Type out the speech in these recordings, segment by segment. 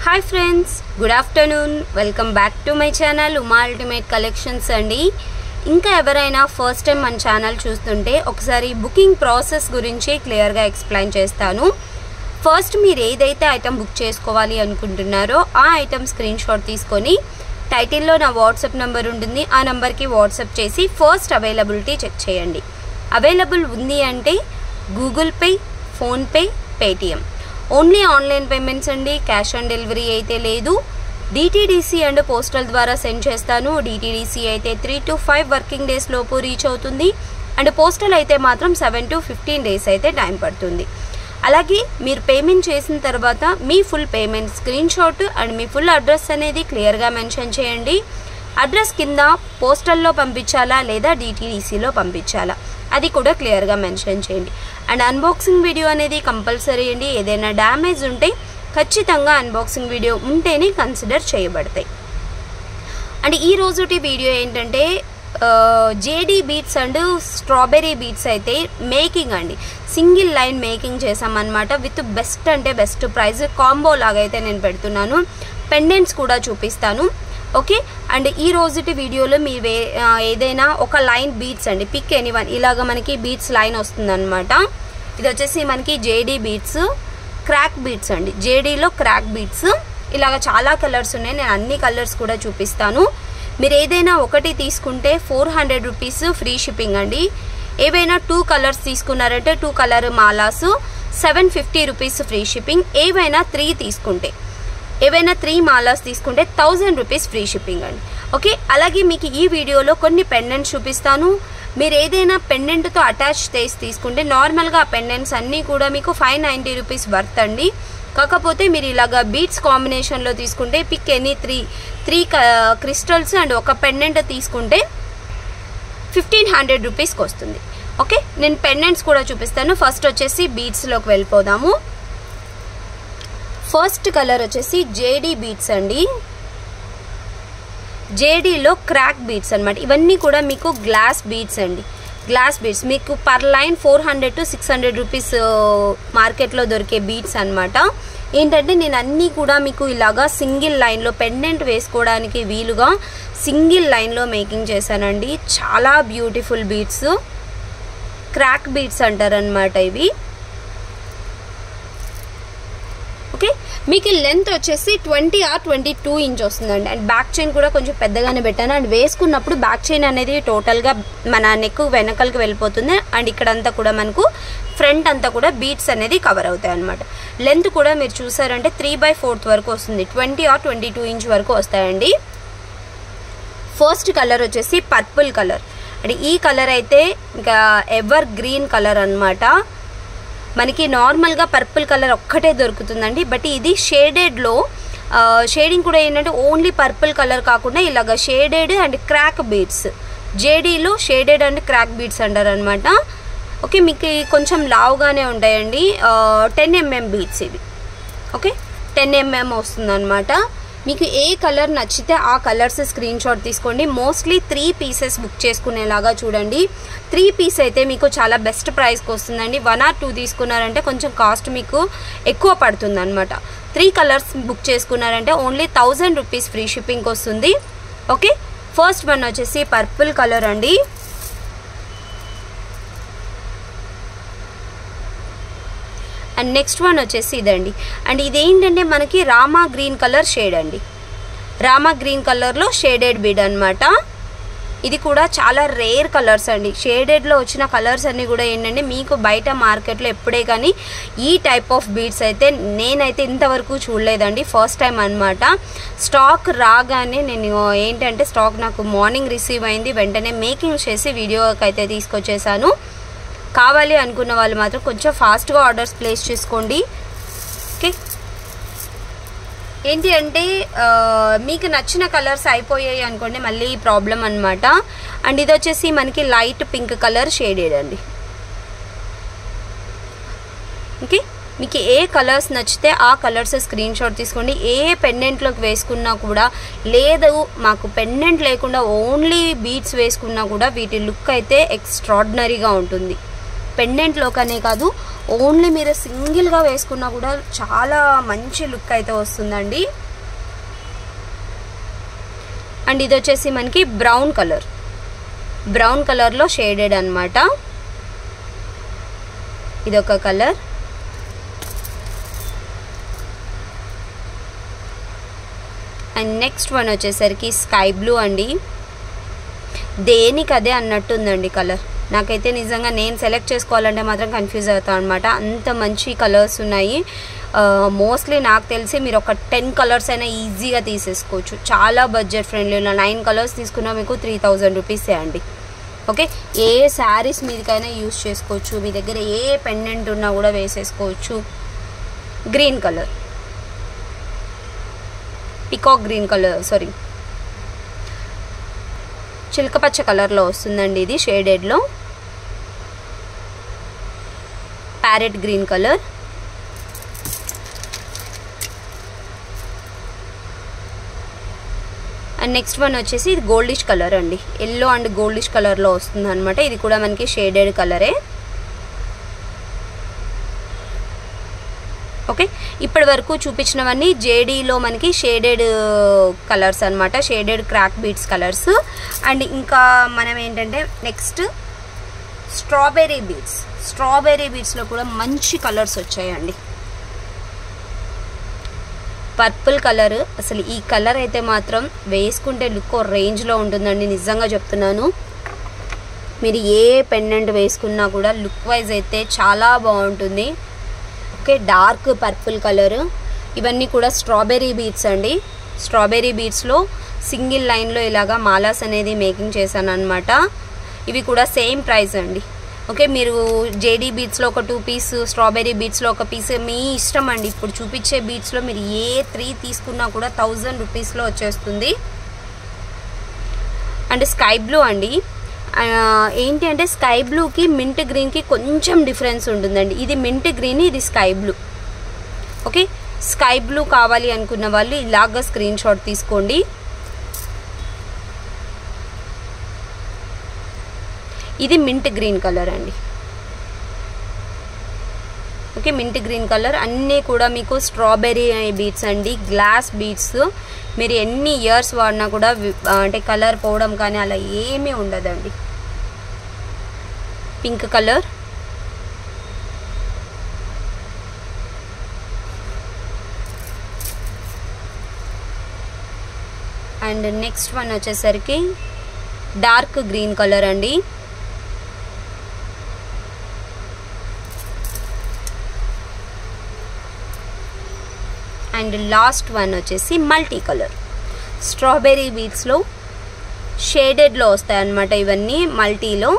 hi friends good afternoon welcome back to my channel Uma ultimate collections అండి ఇంకా ఎవరైనా first time మన channel చూస్తుంటే ఒకసారి బుకింగ్ ప్రాసెస్ గురించి క్లియర్గా ఎక్స్ప్లెయిన్ చేస్తాను ఫస్ట్ మీరు ఏదైతే ఐటమ్ బుక్ చేసుకోవాలి అనుకుంటున్నారో ఆ ఐటమ్ స్క్రీన్ షాట్ తీసుకొని టైటిల్లో నా వాట్సాప్ నెంబర్ ఉంటుంది ఆ నెంబర్కి వాట్సాప్ చేసి ఫస్ట్ అవైలబిలిటీ చెక్ చేయండి అవైలబుల్ ఉంది అంటే Google pay PhonePe Paytm only online payments అండి క్యాష్ ఆన్ డెలివరీ అయితే లేదు డిటీడీసీ అండ్ పోస్టల్ ద్వారా సెండ్ చేస్తాను డిటీడీసీ అయితే three to five working days లోపు రీచ్ అవుతుంది అండ్ పోస్టల్ అయితే మాత్రం సెవెన్ టు ఫిఫ్టీన్ డేస్ అయితే టైం పడుతుంది అలాగే మీరు పేమెంట్ చేసిన తర్వాత మీ full payment screenshot and మీ ఫుల్ అడ్రస్ అనేది క్లియర్గా మెన్షన్ చేయండి అడ్రస్ కింద పోస్టల్లో పంపించాలా లేదా డిటీడీసీలో పంపించాలా అది కూడా క్లియర్గా మెన్షన్ చేయండి అండ్ అన్బాక్సింగ్ వీడియో అనేది కంపల్సరీ అండి ఏదైనా డ్యామేజ్ ఉంటే ఖచ్చితంగా అన్బాక్సింగ్ వీడియో ఉంటేనే కన్సిడర్ చేయబడతాయి అండ్ ఈ రోజుటి వీడియో ఏంటంటే JD beads and strawberry beads అయితే మేకింగ్ అండి సింగిల్ లైన్ మేకింగ్ చేసామన్నమాట విత్ బెస్ట్ అంటే బెస్ట్ ప్రైస్ కాంబో లాగా అయితే నేను పెడుతున్నాను పెండెంట్స్ కూడా చూపిస్తాను ఓకే అండ్ ఈ రోజుటి వీడియోలో మీరు వే ఆ, ఏదైనా ఒక లైన్ బీట్స్ అండి పిక్ ఎనీ వన్ ఇలాగ మనకి బీట్స్ లైన్ వస్తుందన్నమాట ఇది వచ్చేసి మనకి జేడీ బీట్స్ క్రాక్ బీట్స్ అండి జేడీలో క్రాక్ బీట్స్ ఇలాగ చాలా కలర్స్ ఉన్నాయి నేను అన్ని కలర్స్ కూడా చూపిస్తాను మీరు ఏదైనా ఒకటి తీసుకుంటే four hundred rupees free shipping అండి ఏవైనా టూ కలర్స్ తీసుకున్నారంటే టూ కలర్ మాలాస్ seven fifty rupees free shipping ఏవైనా త్రీ తీసుకుంటే ఏవైనా త్రీ మాలాస్ తీసుకుంటే థౌజండ్ రూపీస్ ఫ్రీ షిప్పింగ్ అండి ఓకే అలాగే మీకు ఈ వీడియోలో కొన్ని పెండెంట్స్ చూపిస్తాను మీరు ఏదైనా పెండెంట్తో అటాచ్ చేసి తీసుకుంటే నార్మల్గా ఆ పెండెంట్స్ అన్నీ కూడా మీకు ఫైవ్ నైంటీ రూపీస్ వర్త్ అండి కాకపోతే మీరు ఇలాగా బీట్స్ కాంబినేషన్లో తీసుకుంటే pick any three three crystals and ఒక పెండెంట్ తీసుకుంటే ఫిఫ్టీన్ హండ్రెడ్ రూపీస్కి వస్తుంది ఓకే నేను పెండెంట్స్ కూడా చూపిస్తాను ఫస్ట్ వచ్చేసి బీట్స్లోకి వెళ్ళిపోదాము ఫస్ట్ కలర్ వచ్చేసి జేడీ బీట్స్ అండి జేడీలో క్రాక్ బీట్స్ అనమాట ఇవన్నీ కూడా మీకు గ్లాస్ బీట్స్ అండి గ్లాస్ బీట్స్ మీకు per line four hundred to six hundred rupees మార్కెట్లో దొరికే బీట్స్ అనమాట ఏంటంటే నేను అన్నీ కూడా మీకు ఇలాగా సింగిల్ లైన్లో పెండెంట్ వేసుకోవడానికి వీలుగా సింగిల్ లైన్లో మేకింగ్ చేశానండి చాలా బ్యూటిఫుల్ బీట్స్ క్రాక్ బీట్స్ అంటారనమాట ఇవి ఓకే మీకు లెంత్ వచ్చేసి twenty or twenty two inch వస్తుందండి అండ్ బ్యాక్ చైన్ కూడా కొంచెం పెద్దగానే పెట్టాను అండ్ వేసుకున్నప్పుడు బ్యాక్ చైన్ అనేది టోటల్గా మన నెక్ వెనకలకి వెళ్ళిపోతుంది అండ్ ఇక్కడంతా కూడా మనకు ఫ్రంట్ అంతా కూడా బీట్స్ అనేది కవర్ అవుతాయి అనమాట లెంత్ కూడా మీరు చూసారంటే త్రీ బై ఫోర్త్ వరకు వస్తుంది twenty or twenty two inch వరకు వస్తాయండి ఫస్ట్ కలర్ వచ్చేసి పర్పుల్ కలర్ అంటే ఈ కలర్ అయితే ఇంకా ఎవర్ గ్రీన్ కలర్ అన్నమాట మనకి నార్మల్గా పర్పుల్ కలర్ ఒక్కటే దొరుకుతుందండి బట్ ఇది షేడెడ్లో షేడింగ్ కూడా ఏంటంటే ఓన్లీ పర్పుల్ కలర్ కాకుండా ఇలాగ షేడెడ్ అండ్ క్రాక్ బీడ్స్ జేడీలో షేడెడ్ అండ్ క్రాక్ బీడ్స్ అంటారు అనమాట ఓకే మీకు ఈ కొంచెం లావుగానే ఉంటాయండి టెన్ ఎంఎం బీడ్స్ ఇవి ఓకే టెన్ ఎంఎం వస్తుందన్నమాట మీకు ఏ కలర్ నచ్చితే ఆ కలర్స్ స్క్రీన్ షాట్ తీసుకోండి మోస్ట్లీ త్రీ పీసెస్ బుక్ చేసుకునేలాగా చూడండి త్రీ పీస్ అయితే మీకు చాలా బెస్ట్ ప్రైస్కి వస్తుందండి వన్ ఆర్ టూ తీసుకున్నారంటే కొంచెం కాస్ట్ మీకు ఎక్కువ పడుతుంది అనమాట త్రీ కలర్స్ బుక్ చేసుకున్నారంటే ఓన్లీ థౌజండ్ రూపీస్ ఫ్రీ షిప్పింగ్కి వస్తుంది ఓకే ఫస్ట్ వన్ వచ్చేసి పర్పుల్ కలర్ అండి అండ్ నెక్స్ట్ వన్ వచ్చేసి ఇదండి అండ్ ఇదేంటంటే మనకి రామా గ్రీన్ కలర్ షేడ్ అండి రామా గ్రీన్ కలర్లో షేడెడ్ బీడ్ అనమాట ఇది కూడా చాలా రేర్ కలర్స్ అండి షేడెడ్లో వచ్చిన కలర్స్ అన్నీ కూడా ఏంటంటే మీకు బయట మార్కెట్లో ఎప్పుడే కానీ ఈ టైప్ ఆఫ్ బీడ్స్ అయితే నేనైతే ఇంతవరకు చూడలేదండి ఫస్ట్ టైం అనమాట స్టాక్ రాగానే నేను ఏంటంటే స్టాక్ నాకు మార్నింగ్ రిసీవ్ అయింది వెంటనే మేకింగ్ చేసి వీడియోకి అయితే తీసుకొచ్చేసాను కావాలి అనుకున్న వాళ్ళు మాత్రం కొంచెం ఫాస్ట్గా ఆర్డర్స్ ప్లేస్ చేసుకోండి ఓకే ఏంటి అంటే ఆ, మీకు నచ్చిన కలర్స్ అయిపోయాయి అనుకోండి మళ్ళీ ప్రాబ్లం అనమాట అండ్ ఇది వచ్చేసి మనకి లైట్ పింక్ కలర్ షేడెడ్ అండి ఓకే మీకు ఏ కలర్స్ నచ్చితే ఆ కలర్స్ స్క్రీన్ షాట్ తీసుకోండి ఏ పెండెంట్లోకి వేసుకున్నా కూడా లేదు మాకు పెండెంట్ లేకుండా ఓన్లీ బీట్స్ వేసుకున్నా కూడా వీటి లుక్ అయితే ఎక్స్ట్రాడినరీగా ఉంటుంది పెండెంట్లోకనే కాదు ఓన్లీ మీరు సింగిల్గా వేసుకున్నా కూడా చాలా మంచి లుక్ అయితే వస్తుందండి అండ్ ఇది వచ్చేసి మనకి బ్రౌన్ కలర్ బ్రౌన్ కలర్లో షేడెడ్ అనమాట ఇదొక కలర్ అండ్ నెక్స్ట్ వన్ వచ్చేసరికి స్కై బ్లూ అండి దేనికి అదే అన్నట్టుందండి కలర్ నాకైతే నిజంగా నేను సెలెక్ట్ చేసుకోవాలంటే మాత్రం కన్ఫ్యూజ్ అవుతాను అనమాట అంత మంచి కలర్స్ ఉన్నాయి మోస్ట్లీ నాకు తెలిసి మీరు ఒక టెన్ కలర్స్ అయినా ఈజీగా తీసేసుకోవచ్చు చాలా బడ్జెట్ ఫ్రెండ్లీ నైన్ కలర్స్ తీసుకున్నా మీకు త్రీ థౌజండ్ రూపీసే అండి ఓకే ఏ శారీస్ మీదకైనా యూస్ చేసుకోవచ్చు మీ దగ్గర ఏ పెండెంట్ ఉన్నా కూడా వేసేసుకోవచ్చు green colour peacock green colour sorry చిలకపచ్చ కలర్లో వస్తుందండి ఇది షేడెడ్లో parrot green colour and next one వచ్చేసి ఇది గోల్డిష్ కలర్ అండి ఎల్లో అండ్ గోల్డిష్ కలర్లో వస్తుంది అనమాట ఇది కూడా మనకి షేడెడ్ కలరే ఓకే ఇప్పటి వరకు చూపించినవన్నీ జేడీలో మనకి షేడెడ్ కలర్స్ అనమాట shaded crack beads colours and ఇంకా మనం ఏంటంటే నెక్స్ట్ స్ట్రాబెర్రీ బీట్స్ స్ట్రాబెర్రీ బీట్స్లో కూడా మంచి కలర్స్ వచ్చాయండి పర్పుల్ కలర్ అసలు ఈ కలర్ అయితే మాత్రం వేసుకుంటే లుక్ రేంజ్లో ఉంటుందండి నిజంగా చెప్తున్నాను మీరు ఏ పెండెంట్ వేసుకున్నా కూడా లుక్ వైజ్ అయితే చాలా బాగుంటుంది ఓకే డార్క్ పర్పుల్ కలర్ ఇవన్నీ కూడా స్ట్రాబెర్రీ బీట్స్ అండి స్ట్రాబెర్రీ బీట్స్లో సింగిల్ లైన్లో ఇలాగా మాలాస్ అనేది మేకింగ్ చేశాను అనమాట ఇవి కూడా సేమ్ ప్రైస్ అండి ఓకే మీరు జేడీ బీట్స్లో ఒక టూ పీస్ స్ట్రాబెర్రీ బీట్స్లో ఒక పీస్ మీ ఇష్టం అండి ఇప్పుడు చూపించే బీట్స్లో మీరు ఏ త్రీ తీసుకున్నా కూడా థౌజండ్ రూపీస్లో వచ్చేస్తుంది అండ్ స్కై బ్లూ అండి ఏంటి అంటే స్కై బ్లూకి మింట్ గ్రీన్కి కొంచెం డిఫరెన్స్ ఉంటుందండి ఇది మింట్ గ్రీన్ ఇది sky blue okay sky blue కావాలి అనుకున్న వాళ్ళు ఇలాగ స్క్రీన్ షాట్ తీసుకోండి ఇది మింట్ గ్రీన్ కలర్ అండి ఓకే మింట్ గ్రీన్ కలర్ అన్నీ కూడా మీకు స్ట్రాబెర్రీ బీట్స్ అండి గ్లాస్ బీట్స్ మీరు ఎన్ని ఇయర్స్ వాడినా కూడా అంటే కలర్ పోవడం కానీ అలా ఏమీ ఉండదండి pink colour and next one వచ్చేసరికి డార్క్ గ్రీన్ కలర్ అండి అండ్ లాస్ట్ వన్ వచ్చేసి మల్టీ కలర్ స్ట్రాబెర్రీ బీట్స్లో షేడెడ్లో వస్తాయి అన్నమాట ఇవన్నీ మల్టీలో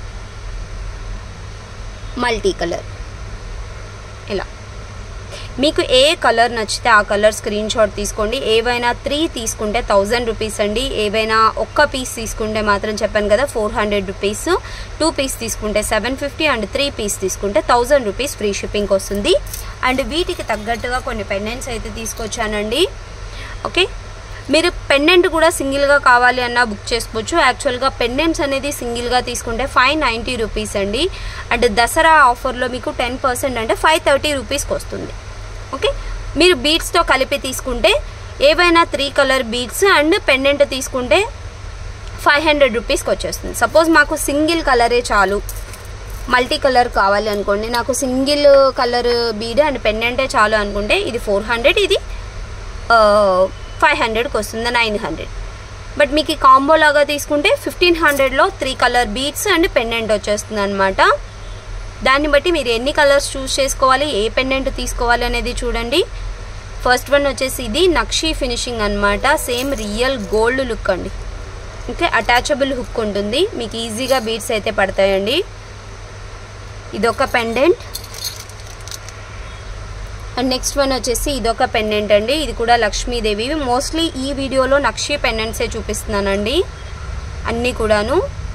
మల్టీ కలర్ ఇలా మీకు ఏ కలర్ నచ్చితే ఆ కలర్ స్క్రీన్ షాట్ తీసుకోండి ఏవైనా త్రీ తీసుకుంటే థౌజండ్ రూపీస్ అండి ఏవైనా ఒక్క పీస్ తీసుకుంటే మాత్రం చెప్పాను కదా four hundred rupees two piece తీసుకుంటే seven fifty and three piece తీసుకుంటే థౌజండ్ రూపీస్ ఫ్రీ షిప్పింగ్ వస్తుంది అండ్ వీటికి తగ్గట్టుగా కొన్ని పెండెంట్స్ అయితే తీసుకొచ్చానండి ఓకే మీరు పెండెంట్ కూడా సింగిల్గా కావాలి అన్నా బుక్ చేసుకోవచ్చు యాక్చువల్గా పెండెంట్స్ అనేది సింగిల్గా తీసుకుంటే ఫైవ్ నైంటీ రూపీస్ అండి అండ్ దసరా ఆఫర్లో మీకు టెన్ పర్సెంట్ అంటే ఫైవ్ థర్టీ రూపీస్కి వస్తుంది ఓకే మీరు బీడ్స్తో కలిపి తీసుకుంటే ఏవైనా three colour beads and pendant తీసుకుంటే ఫైవ్ హండ్రెడ్ రూపీస్కి వచ్చేస్తుంది సపోజ్ మాకు సింగిల్ కలరే చాలు మల్టీ కలర్ కావాలి అనుకోండి నాకు సింగిల్ కలర్ బీడ్ అండ్ పెండెంటే చాలు అనుకుంటే ఇది ఫోర్ హండ్రెడ్ ఇది ఫైవ్ హండ్రెడ్కి వస్తుంది నైన్ హండ్రెడ్ బట్ మీకు ఈ కాంబో లాగా తీసుకుంటే ఫిఫ్టీన్ హండ్రెడ్లో three colour beads and pendant వచ్చేస్తుంది అనమాట దాన్ని బట్టి మీరు ఎన్ని కలర్స్ చూస్ చేసుకోవాలి ఏ పెండెంట్ తీసుకోవాలి అనేది చూడండి ఫస్ట్ వన్ వచ్చేసి ఇది నక్షీ ఫినిషింగ్ అనమాట సేమ్ రియల్ గోల్డ్ లుక్ అండి ఓకే అటాచబుల్ హుక్ ఉంటుంది మీకు ఈజీగా బీడ్స్ అయితే పడతాయండి ఇదొక పెండెంట్ అండ్ నెక్స్ట్ వన్ వచ్చేసి ఇదొక పెండెంట్ అండి ఇది కూడా లక్ష్మీదేవి మోస్ట్లీ ఈ వీడియోలో నక్షి పెండెంట్సే చూపిస్తున్నానండి అన్నీ కూడాను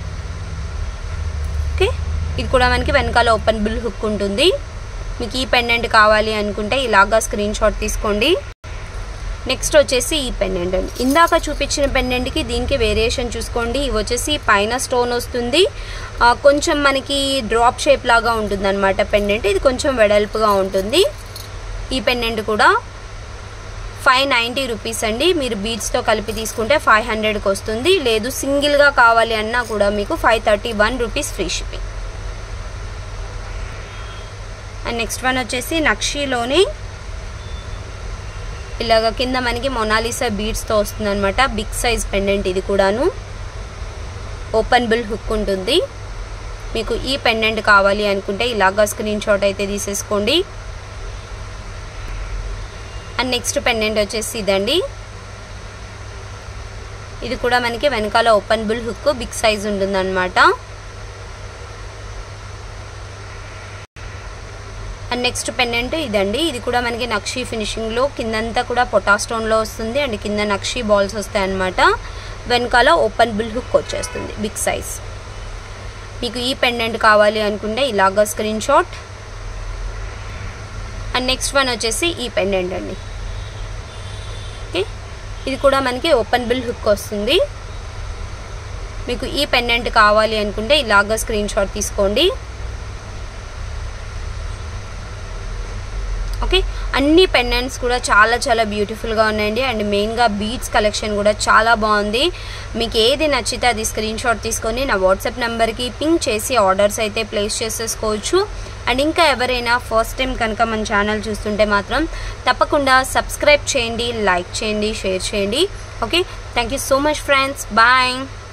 ఓకే ఇది కూడా మనకి వెనకాల ఓపెన్ బిల్ హుక్ ఉంటుంది మీకు ఈ పెండెంట్ కావాలి అనుకుంటే ఇలాగా స్క్రీన్ షాట్ తీసుకోండి నెక్స్ట్ వచ్చేసి ఈ పెండెంట్ అండి ఇందాక చూపించిన పెండెంట్కి దీనికి వేరియేషన్ చూసుకోండి ఇవి వచ్చేసి పైన స్టోన్ వస్తుంది ఆ, కొంచెం మనకి డ్రాప్ షేప్ లాగా ఉంటుంది అనమాట పెండెంట్ ఇది కొంచెం వెడల్పుగా ఉంటుంది ఈ పెండెంట్ కూడా ఫైవ్ నైంటీ రూపీస్ అండి మీరు బీడ్స్తో కలిపి తీసుకుంటే ఫైవ్ హండ్రెడ్కి వస్తుంది లేదు సింగిల్గా కావాలి అన్నా కూడా మీకు five thirty one rupees free shipping and next one వచ్చేసి నక్షీలోని ఇలాగ కింద మనకి మొనాలిసా బీడ్స్తో వస్తుంది అనమాట బిగ్ సైజ్ పెండెంట్ ఇది కూడాను ఓపెన్ బిల్ హుక్ ఉంటుంది మీకు ఈ పెండెంట్ కావాలి అనుకుంటే ఇలాగా స్క్రీన్ షాట్ అయితే తీసేసుకోండి అండ్ నెక్స్ట్ పెండెంట్ వచ్చేసి ఇదండి ఇది కూడా మనకి వెనకాల open bill hook big size ఉంటుందన్నమాట అండ్ నెక్స్ట్ పెండెంట్ ఇదండి ఇది కూడా మనకి నక్షి ఫినిషింగ్లో కిందంతా కూడా పొటా స్టోన్లో వస్తుంది అండ్ కింద నక్షి బాల్స్ వస్తాయి అన్నమాట వెనకాల ఓపెన్ బిల్ హుక్ వచ్చేస్తుంది బిగ్ సైజ్ మీకు ఈ పెండెంట్ కావాలి అనుకుంటే ఇలాగా screenshot and next one వచ్చేసి ఈ పెండెంట్ అండి ఓకే ఇది కూడా మనకి ఓపెన్ బిల్ హుక్ వస్తుంది మీకు ఈ పెండెంట్ కావాలి అనుకుంటే ఇలాగా స్క్రీన్ షాట్ తీసుకోండి ఓకే అన్ని పెండెంట్స్ కూడా చాలా చాలా బ్యూటిఫుల్గా ఉన్నాయండి అండ్ మెయిన్గా బీడ్స్ కలెక్షన్ కూడా చాలా బాగుంది మీకు ఏది నచ్చితే అది స్క్రీన్ షాట్ తీసుకొని నా వాట్సాప్ నెంబర్కి పింక్ చేసి ఆర్డర్స్ అయితే ప్లేస్ చేసేసుకోవచ్చు అండ్ ఇంకా ఎవరైనా ఫస్ట్ టైం కనుక మన ఛానల్ చూస్తుంటే మాత్రం తప్పకుండా సబ్స్క్రైబ్ చేయండి లైక్ చేయండి షేర్ చేయండి okay thank you so much friends bye